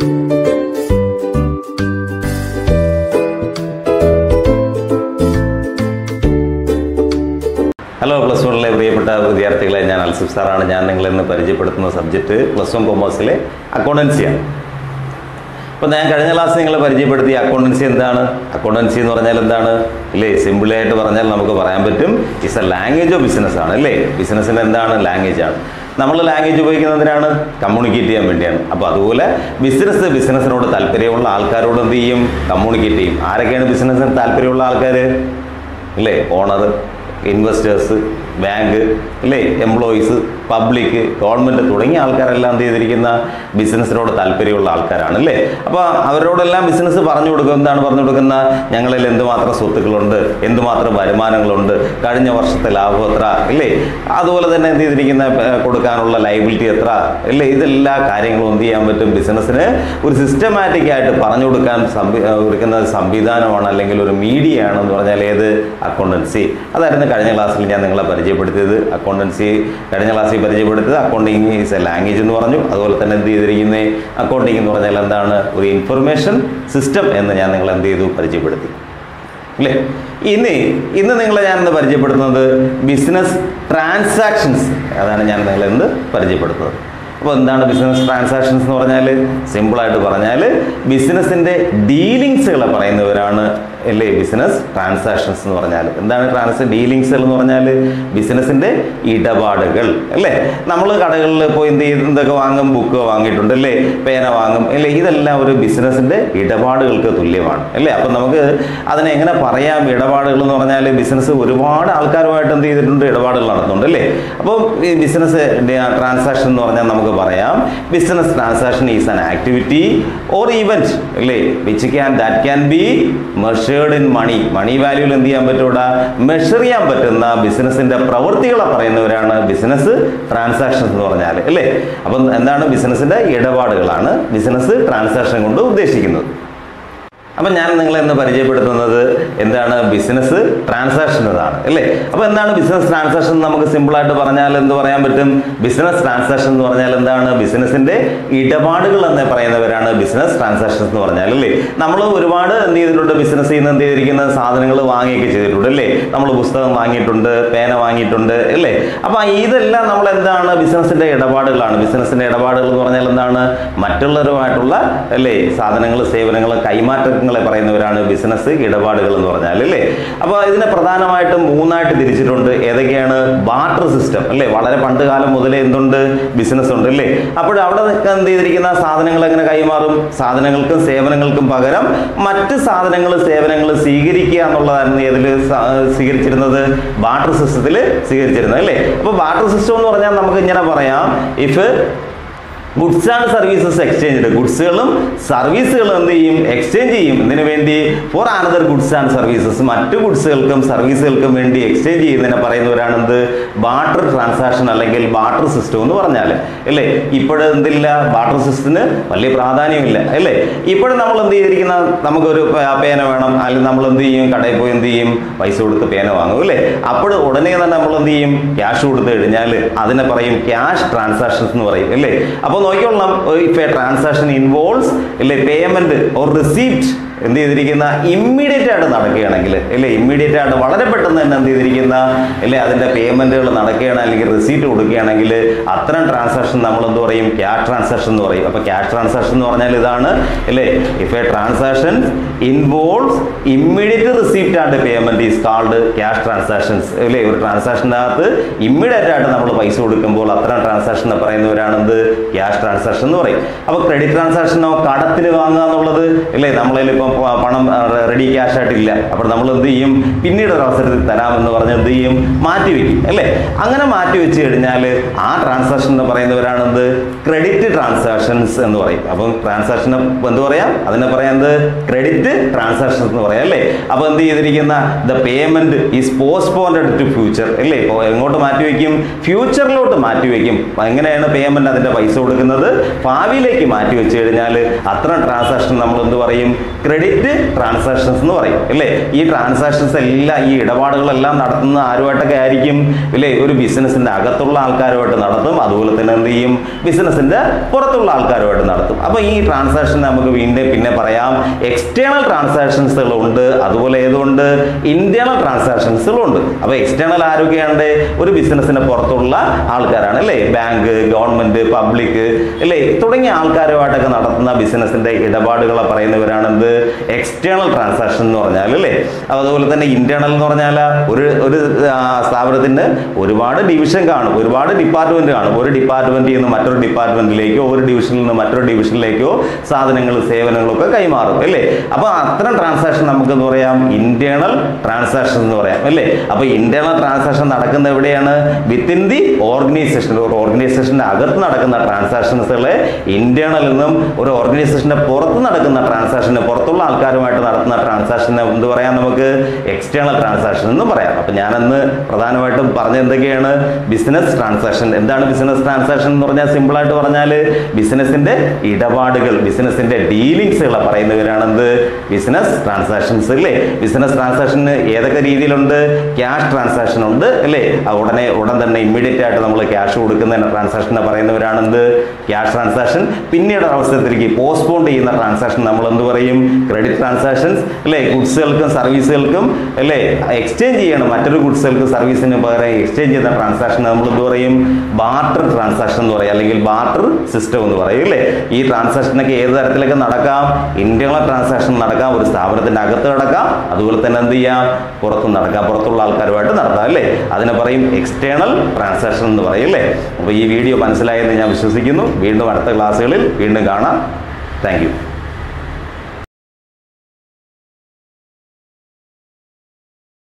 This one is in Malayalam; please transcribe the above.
ഹലോ പ്ലസ് വണ്ണിലെ പ്രിയപ്പെട്ട വിദ്യാർത്ഥികളെ ഞാൻ അൽസിഫ് സാറാണ് ഞാൻ നിങ്ങളെ ഇന്ന് പരിചയപ്പെടുത്തുന്ന സബ്ജക്റ്റ് പ്ലസ് വൺ കൊമേഴ്സിലെ അക്കൗണ്ടൻസിയാണ് അപ്പോൾ ഞാൻ കഴിഞ്ഞ ക്ലാസ് നിങ്ങളെ പരിചയപ്പെടുത്തിയ അക്കൗണ്ടൻസി എന്താണ് അക്കൗണ്ടൻസി എന്ന് പറഞ്ഞാൽ എന്താണ് ഇല്ലേ സിമ്പിളായിട്ട് പറഞ്ഞാൽ നമുക്ക് പറയാൻ പറ്റും is a language of business ആണ് അല്ലേ ബിസിനസ്സിന് എന്താണ് ലാംഗ്വേജ് ആണ് നമ്മൾ ലാംഗ്വേജ് ഉപയോഗിക്കുന്നതിനാണ് കമ്മ്യൂണിക്കേറ്റ് ചെയ്യാൻ വേണ്ടിയാണ് അപ്പോൾ അതുപോലെ ബിസിനസ് ബിസിനസ്സിനോട് താല്പര്യമുള്ള ആൾക്കാരോട് എന്ത് ചെയ്യും കമ്മ്യൂണിക്കേറ്റ് ചെയ്യും ആരൊക്കെയാണ് ബിസിനസ്സിന് താല്പര്യമുള്ള ആൾക്കാർ ഇല്ലേ ഓണർ ഇൻവെസ്റ്റേഴ്സ് ബാങ്ക് അല്ലേ എംപ്ലോയീസ് പബ്ലിക് ഗവൺമെൻറ് തുടങ്ങിയ ആൾക്കാരെല്ലാം എന്ത് ചെയ്തിരിക്കുന്ന ബിസിനസ്സിനോട് താല്പര്യമുള്ള ആൾക്കാരാണ് അല്ലേ അപ്പോൾ അവരോടെല്ലാം ബിസിനസ് പറഞ്ഞു കൊടുക്കും എന്താണ് പറഞ്ഞു കൊടുക്കുന്ന ഞങ്ങളിൽ എന്തുമാത്രം സ്വത്തുക്കളുണ്ട് എന്തുമാത്രം വരുമാനങ്ങളുണ്ട് കഴിഞ്ഞ വർഷത്തെ ലാഭം എത്ര ഇല്ലേ അതുപോലെ തന്നെ എന്ത് ചെയ്തിരിക്കുന്ന ഏർ, കൊടുക്കാനുള്ള ലൈബിലിറ്റി എത്ര ഇല്ലേ ഇതെല്ലാ കാര്യങ്ങളും എന്ത് ചെയ്യാൻ പറ്റും ബിസിനസ്സിന് ഒരു സിസ്റ്റമാറ്റിക് ആയിട്ട് പറഞ്ഞു കൊടുക്കാൻ സംവി ഏർ, കൊടുക്കുന്ന ഒരു സംവിധാനമാണ് അല്ലെങ്കിൽ ഒരു മീഡിയ ആണെന്ന് പറഞ്ഞാൽ ഏത് അക്കൗണ്ടൻസി അതായിരുന്നു കഴിഞ്ഞ ക്ലാസ്സിൽ ഞാൻ നിങ്ങളെ പരിചയപ്പെടുത്തിയത് അക്കൗണ്ടൻസി കഴിഞ്ഞ ക്ലാസ്സിൽ പരിചയപ്പെടുത്തിയത് അക്കൗണ്ടിങ് ഈസ് എ ലാംഗ്വേജ് എന്ന് പറഞ്ഞു അതുപോലെ തന്നെ എന്ത് ചെയ്തിരിക്കുന്നത് അക്കൗണ്ടിങ് എന്ന് പറഞ്ഞാൽ എന്താണ് ഒരു ഇൻഫർമേഷൻ സിസ്റ്റം എന്ന് ഞാൻ നിങ്ങളെ എന്ത് ചെയ്തു പരിചയപ്പെടുത്തി അല്ലേ ഇനി ഇന്ന് നിങ്ങളെ ഞാൻ ഇന്ന് പരിചയപ്പെടുത്തുന്നത് ബിസിനസ് ട്രാൻസാക്ഷൻസ് അതാണ് ഞാൻ നിങ്ങളെ ഇന്ന് പരിചയപ്പെടുത്തുന്നത് അപ്പോൾ എന്താണ് ബിസിനസ് ട്രാൻസാക്ഷൻസ് എന്ന് പറഞ്ഞാൽ സിമ്പിളായിട്ട് പറഞ്ഞാൽ ബിസിനസ്സിൻ്റെ ഡീലിങ്സുകളെ പറയുന്നവരാണ് അല്ലേ ബിസിനസ് ട്രാൻസാക്ഷൻസ് എന്ന് പറഞ്ഞാൽ എന്താണ് ട്രാൻസ് ഡീലിങ്സുകൾ എന്ന് പറഞ്ഞാൽ ബിസിനസ്സിൻ്റെ ഇടപാടുകൾ അല്ലേ നമ്മൾ കടകളിൽ പോയി എന്ത് ചെയ്ത് എന്തൊക്കെ വാങ്ങും ബുക്ക് വാങ്ങിയിട്ടുണ്ട് അല്ലേ പേന വാങ്ങും അല്ലേ ഇതെല്ലാം ഒരു ബിസിനസ്സിൻ്റെ ഇടപാടുകൾക്ക് തുല്യമാണ് അല്ലേ അപ്പം നമുക്ക് അതിനെ എങ്ങനെ പറയാം ഇടപാടുകൾ എന്ന് പറഞ്ഞാൽ ബിസിനസ് ഒരുപാട് ആൾക്കാരുമായിട്ട് എന്ത് ചെയ്തിട്ടുണ്ട് ഇടപാടുകൾ നടത്തുന്നുണ്ട് അല്ലേ അപ്പോൾ ഈ ബിസിനസ് ട്രാൻസാക്ഷൻ എന്ന് പറഞ്ഞാൽ നമുക്ക് പറയാം business transaction is an activity or event അല്ലേ which can that can be measured in money money വാല്യൂവിൽ എന്ത് ചെയ്യാൻ പറ്റൂടാ മെഷർ ചെയ്യാൻ പറ്റുന്ന ബിസിനസിന്റെ പ്രവൃത്തികളെ പറയുന്നവരാണ് ബിസിനസ് ട്രാൻസാക്ഷൻസ് എന്ന് പറഞ്ഞാൽ അല്ലേ അപ്പം എന്താണ് ബിസിനസിന്റെ ഇടപാടുകളാണ് ബിസിനസ് ട്രാൻസാക്ഷൻ കൊണ്ട് ഉദ്ദേശിക്കുന്നത് അപ്പം ഞാൻ നിങ്ങളെ ഇന്ന് പരിചയപ്പെടുത്തുന്നത് എന്താണ് ബിസിനസ് ട്രാൻസാക്ഷൻ എന്നാണ് അല്ലേ അപ്പോൾ എന്താണ് ബിസിനസ് ട്രാൻസാക്ഷൻ നമുക്ക് സിമ്പിളായിട്ട് പറഞ്ഞാൽ എന്ത് പറയാൻ പറ്റും ബിസിനസ് ട്രാൻസാക്ഷൻ എന്ന് പറഞ്ഞാൽ എന്താണ് ബിസിനസിന്റെ ഇടപാടുകൾ എന്ന് പറയുന്നവരാണ് ബിസിനസ് ട്രാൻസാക്ഷൻസ് എന്ന് പറഞ്ഞാൽ അല്ലേ നമ്മൾ ഒരുപാട് എന്ത് ചെയ്തിട്ടുണ്ട് ബിസിനസ് ചെയ്യുന്ന എന്ത് ചെയ്തിരിക്കുന്ന സാധനങ്ങൾ വാങ്ങിയൊക്കെ ചെയ്തിട്ടുണ്ട് അല്ലേ നമ്മൾ പുസ്തകം വാങ്ങിയിട്ടുണ്ട് പേന വാങ്ങിയിട്ടുണ്ട് അല്ലേ അപ്പോൾ ഇതെല്ലാം നമ്മൾ എന്താണ് ബിസിനസിന്റെ ഇടപാടുകളാണ് ബിസിനസിന്റെ ഇടപാടുകൾ എന്ന് പറഞ്ഞാൽ എന്താണ് മറ്റുള്ളവരുമായിട്ടുള്ള അല്ലേ സാധനങ്ങൾ സേവനങ്ങൾ കൈമാറ്റങ്ങളെ പറയുന്നവരാണ് ബിസിനസ് ഇടപാടുകൾ എന്ന് പറഞ്ഞാൽ അല്ലേ അപ്പോൾ ഇതിനെ പ്രധാനമായിട്ടും മൂന്നായിട്ട് തിരിച്ചിട്ടുണ്ട് ഏതൊക്കെയാണ് ബാർട്ടർ സിസ്റ്റം അല്ലേ വളരെ പണ്ട് കാലം മുതലേ എന്തുണ്ട് ബിസിനസ് ഉണ്ട് അല്ലേ അപ്പോൾ അവിടെ എന്ത് ചെയ്തിരിക്കുന്ന സാധനങ്ങൾ എങ്ങനെ കൈമാറും സാധനങ്ങൾക്കും സേവനങ്ങൾക്കും പകരം മറ്റ് സാധനങ്ങൾ സേവനങ്ങൾ സ്വീകരിക്കുക എന്നുള്ളതായിരുന്നു ഏതിൽ സ്വീകരിച്ചിരുന്നത് ബാർട്ടർ സിസ്റ്റത്തിൽ സ്വീകരിച്ചിരുന്നത് അല്ലേ അപ്പോൾ ബാർട്ടർ സിസ്റ്റം എന്ന് പറഞ്ഞാൽ നമുക്ക് ഇങ്ങനെ പറയാം if goods and services exchange ഗുഡ്സുകളും സർവീസുകളും എന്ത് ചെയ്യും എക്സ്ചേഞ്ച് ചെയ്യും ഇതിനു വേണ്ടി for another goods and services മറ്റു ഗുഡ്സുകൾക്കും സർവീസുകൾക്കും വേണ്ടി എക്സ്ചേഞ്ച് ചെയ്യുന്നതിനെ പറയുന്നവരാണ് എന്ത് ബാർട്ടർ ട്രാൻസാക്ഷൻ അല്ലെങ്കിൽ ബാർട്ടർ സിസ്റ്റം എന്ന് പറഞ്ഞാൽ അല്ലേ ഇപ്പോഴും എന്തില്ല ബാർട്ടർ സിസ്റ്റത്തിന് വലിയ പ്രാധാന്യമില്ല അല്ലേ ഇപ്പോഴും നമ്മൾ എന്ത് ചെയ്തിരിക്കുന്ന നമുക്കൊരു പേ- പേന വേണം അല്ലെങ്കിൽ നമ്മൾ എന്ത് ചെയ്യും കടയിൽ പോയി എന്ത് ചെയ്യും പൈസ കൊടുത്ത് പേന വാങ്ങും അല്ലേ അപ്പോൾ ഉടനെ തന്നെ നമ്മൾ എന്ത് ചെയ്യും ക്യാഷ് കൊടുത്ത് കഴിഞ്ഞാൽ അതിനെ പറയും ക്യാഷ് ട്രാൻസാക്ഷൻസ് എന്ന് പറയും അല്ലേ അപ്പോൾ നോക്കിക്കൊള്ളാം ഇഫ് എ ട്രാൻസാക്ഷൻ ഇൻവോൾവ്സ് അല്ലേ പേയ്മെന്റ് ഓർ റിസീപ്റ്റ് എന്ത് ചെയ്തിരിക്കുന്ന ഇമ്മീഡിയറ്റ് ആയിട്ട് നടക്കുകയാണെങ്കിൽ അല്ലേ ഇമ്മീഡിയറ്റ് ആയിട്ട് വളരെ പെട്ടെന്ന് തന്നെ എന്ത് ചെയ്തിരിക്കുന്ന അല്ലേ അതിന്റെ പേയ്മെന്റുകൾ നടക്കുകയാണ് അല്ലെങ്കിൽ റിസീറ്റ് കൊടുക്കുകയാണെങ്കിൽ അത്തരം ട്രാൻസാക്ഷൻ നമ്മൾ എന്ത് പറയും ക്യാഷ് ട്രാൻസാക്ഷൻ എന്ന് പറയും അപ്പോൾ ക്യാഷ് ട്രാൻസാക്ഷൻ എന്ന് പറഞ്ഞാൽ ഇതാണ് അല്ലേ if a transaction involves immediate receipt and payment is called cash transactions അല്ലേ ഒരു ട്രാൻസാക്ഷനകത്ത് ഇമ്മീഡിയറ്റ് ആയിട്ട് നമ്മൾ പൈസ കൊടുക്കുമ്പോൾ അത്തരം ട്രാൻസാക്ഷനെ പറയുന്നവരാണെന്ത് ക്യാഷ് ട്രാൻസാക്ഷൻ എന്ന് പറയും അപ്പോൾ ക്രെഡിറ്റ് ട്രാൻസാക്ഷനോ കടത്തിന് വാങ്ങുക എന്നുള്ളത് അല്ലേ നമ്മളതിൽ ഇപ്പം പ- പണം റെഡി ക്യാഷ് ആയിട്ടില്ല അപ്പോൾ നമ്മൾ എന്ത് ചെയ്യും പിന്നീട് ഒരു അവസരത്തിൽ തരാമെന്ന് പറഞ്ഞ് എന്ത് ചെയ്യും മാറ്റി വെക്കും അല്ലേ അങ്ങനെ മാറ്റി വെച്ച് കഴിഞ്ഞാൽ ആ ട്രാൻസാക്ഷൻ എന്ന് പറയുന്നവരാണെന്ത് ക്രെഡിറ്റ് ട്രാൻസാക്ഷൻസ് എന്ന് പറയും അപ്പം ട്രാൻസാക്ഷന് എന്ത് പറയാം അതിനെ പറയാം ക്രെഡിറ്റ് ട്രാൻസാക്ഷൻസ് എന്ന് പറയാം അല്ലേ അപ്പോൾ എന്ത് ചെയ്തിരിക്കുന്ന the payment is postponed to future അല്ലേ ഇപ്പോൾ എങ്ങോട്ട് മാറ്റി വെക്കും ഫ്യൂച്ചറിലോട്ട് മാറ്റി വെക്കും അപ്പോൾ എങ്ങനെയാണ് പേയ്മെന്റ് അതിന്റെ പൈസ കൊടുക്കുന്നത് കൊടുക്കുന്നത് ഭാവിയിലേക്ക് മാറ്റി വെച്ച് കഴിഞ്ഞാൽ അത്തരം ട്രാൻസാക്ഷൻ നമ്മൾ എന്ത് പറയും ക്രെഡിറ്റ് ട്രാൻസാക്ഷൻസ് എന്ന് പറയും അല്ലേ ഈ ട്രാൻസാക്ഷൻസ് എല്ലാം ഈ ഇടപാടുകളെല്ലാം നടത്തുന്ന ആരുമായിട്ടൊക്കെ ആയിരിക്കും ഇല്ലേ ഒരു ബിസിനസിന്റെ അകത്തുള്ള ആൾക്കാരുമായിട്ട് നടത്തും അതുപോലെ തന്നെ എന്ത് ചെയ്യും ബിസിനസിന്റെ പുറത്തുള്ള ആൾക്കാരുമായിട്ട് നടത്തും അപ്പൊ ഈ ട്രാൻസാക്ഷൻ നമുക്ക് വീണ്ടും പിന്നെ പറയാം എക്സ്റ്റേണൽ ട്രാൻസാക്ഷൻസുകളുണ്ട് അതുപോലെ ഏതുകൊണ്ട് ഇന്റേണൽ ട്രാൻസാക്ഷൻസുകളുണ്ട് അപ്പൊ എക്സ്റ്റേണൽ ആരൊക്കെയാണ് ഒരു ബിസിനസിന് പുറത്തുള്ള ആൾക്കാരാണ് അല്ലേ ബാങ്ക് ഗവൺമെന്റ് പബ്ലിക് അല്ലേ തുടങ്ങിയ ആൾക്കാരുമായിട്ടൊക്കെ നടത്തുന്ന ബിസിനസിന്റെ ഇടപാടുകളെ പറയുന്നവരാണ് എന്ത് എക്സ്റ്റേണൽ ട്രാൻസാക്ഷൻ എന്ന് പറഞ്ഞാൽ അല്ലേ അപ്പൊ അതുപോലെ തന്നെ ഇന്റേണൽ എന്ന് പറഞ്ഞാൽ ഒരു ഒരു ആ, സ്ഥാപനത്തിന് ഒരുപാട് ഡിവിഷൻ കാണും ഒരുപാട് ഡിപ്പാർട്ട്മെന്റ് കാണും ഒരു ഡിപ്പാർട്ട്മെന്റിൽ നിന്ന് മറ്റൊരു ഡിപ്പാർട്ട്മെന്റിലേക്കോ ഒരു ഡിവിഷനിൽ നിന്ന് മറ്റൊരു ഡിവിഷനിലേക്കോ സാധനങ്ങളും സേവനങ്ങളും ഒക്കെ കൈമാറും അല്ലേ അപ്പൊ അത്തരം ട്രാൻസാക്ഷൻ നമുക്ക് എന്ന് പറയാം ഇന്റേണൽ ട്രാൻസാക്ഷൻ എന്ന് പറയാം അല്ലേ അപ്പൊ ഇന്റേണൽ ട്രാൻസാക്ഷൻ നടക്കുന്ന എവിടെയാണ് വിത്തിൻ ദി ഓർഗനൈസേഷൻ ഒരു ഓർഗനൈസേഷന്റെ അകത്ത് നടക്കുന്ന ട്രാൻസാക്ഷൻസുകളെ ഇന്റേണൽ എന്നും ഒരു ഓർഗനൈസേഷന്റെ പുറത്ത് നടക്കുന്ന ട്രാൻസാക്ഷന് പുറത്തുള്ള ആൾക്കാരുമായിട്ട് നടത്തുന്ന ട്രാൻസാക്ഷനെ എന്ത് പറയാം നമുക്ക് എക്സ്റ്റേണൽ ട്രാൻസാക്ഷൻ എന്നും പറയാം അപ്പൊ ഞാനന്ന് പ്രധാനമായിട്ടും പറഞ്ഞ എന്തൊക്കെയാണ് ബിസിനസ് ട്രാൻസാക്ഷൻ എന്താണ് ബിസിനസ് ട്രാൻസാക്ഷൻ എന്ന് പറഞ്ഞാൽ സിമ്പിൾ ആയിട്ട് പറഞ്ഞാൽ ബിസിനസിന്റെ ഇടപാടുകൾ ബിസിനസിന്റെ ഡീലിങ്സുകൾ പറയുന്നവരാണ് എന്ത് ബിസിനസ് ട്രാൻസാക്ഷൻസ് അല്ലേ ബിസിനസ് ട്രാൻസാക്ഷന് ഏതൊക്കെ രീതിയിലുണ്ട് ക്യാഷ് ട്രാൻസാക്ഷൻ ഉണ്ട് അല്ലേ ആ ഉടനെ ഉടൻ തന്നെ ഇമ്മീഡിയറ്റ് ആയിട്ട് നമ്മൾ ക്യാഷ് കൊടുക്കുന്ന ട്രാൻസാക്ഷനെ പറയുന്നവരാണ് എന്ത് ക്യാഷ് ട്രാൻസാക്ഷൻ പിന്നീട് അവസരത്തിലേക്ക് പോസ്റ്റ്പോൺ ചെയ്യുന്ന ട്രാൻസാക്ഷൻ നമ്മൾ എന്ത് പറയും ക്രെഡിറ്റ് ട്രാൻസാക്ഷൻസ് അല്ലേ ഗുഡ്സുകൾക്കും സർവീസുകൾക്കും അല്ലേ എക്സ്ചേഞ്ച് ചെയ്യണം മറ്റൊരു ഗുഡ്സുകൾക്ക് സർവീസിന് പകരം എക്സ്ചേഞ്ച് ചെയ്യുന്ന ട്രാൻസാക്ഷൻ നമ്മൾ എന്ത് പറയും ബാർട്ടർ ട്രാൻസാക്ഷൻ എന്ന് പറയും അല്ലെങ്കിൽ ബാർട്ടർ സിസ്റ്റം എന്ന് പറയും അല്ലേ ഈ ട്രാൻസാക്ഷനൊക്കെ ഏത് തരത്തിലൊക്കെ നടക്കാം ഇന്റേണൽ ട്രാൻസാക്ഷൻ നടക്കാം ഒരു സ്ഥാപനത്തിന്റെ അകത്ത് നടക്കാം അതുപോലെ തന്നെ എന്ത് ചെയ്യാം പുറത്തും നടക്കാം പുറത്തുള്ള ആൾക്കാരുമായിട്ട് നടത്താം അല്ലേ അതിനെ പറയും എക്സ്റ്റേണൽ ട്രാൻസാക്ഷൻ എന്ന് പറയും അല്ലേ അപ്പോൾ ഈ വീഡിയോ മനസ്സിലായെന്ന് ഞാൻ വിശ്വസിക്കുന്നു വീണ്ടും അടുത്ത ക്ലാസ്സുകളിൽ വീണ്ടും കാണാം താങ്ക് യു